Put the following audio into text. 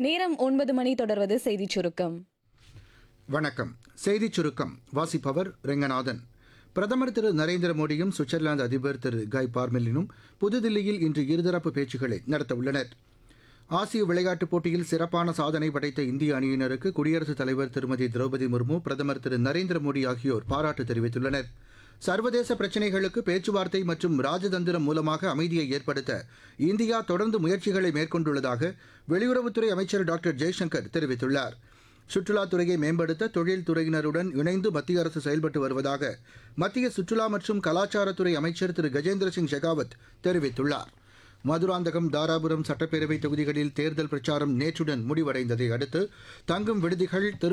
நேரம் ஒன்பது மணி தொடர்வது செய்திச் சுருக்கம் வணக்கம் செய்திச் சுருக்கம் வாசிப்பவர் ரெங்கநாதன் பிரதமர் திரு நரேந்திர மோடியும் சுவிட்சர்லாந்து அதிபர் திரு காய் பார்மெலினும் புதுதில்லியில் இன்று இருதரப்பு பேச்சுக்களை நடத்தவுள்ளனர் ஆசிய விளையாட்டுப் போட்டியில் சிறப்பான சாதனை படைத்த இந்திய அணியினருக்கு குடியரசுத் தலைவர் திருமதி திரௌபதி முர்மு பிரதமர் திரு நரேந்திர மோடி ஆகியோர் பாராட்டு தெரிவித்துள்ளனர் சர்வதேச பிரச்சினைகளுக்கு பேச்சுவார்த்தை மற்றும் ராஜதந்திரம் மூலமாக அமைதியை ஏற்படுத்த இந்தியா தொடர்ந்து முயற்சிகளை மேற்கொண்டுள்ளதாக வெளியுறவுத்துறை அமைச்சர் டாக்டர் ஜெய்சங்கர் தெரிவித்துள்ளார் சுற்றுலாத்துறையை மேம்படுத்த தொழில் துறையினருடன் இணைந்து மத்திய அரசு செயல்பட்டு வருவதாக மத்திய சுற்றுலா மற்றும் கலாச்சாரத்துறை அமைச்சர் திரு கஜேந்திர சிங் ஷெகாவத் தெரிவித்துள்ளார் மதுராந்தகம் தாராபுரம் சட்டப்பேரவை தொகுதிகளில் தேர்தல் பிரச்சாரம் நேற்றுடன் முடிவடைந்ததை அடுத்து தங்கும் விடுதிகள் திரு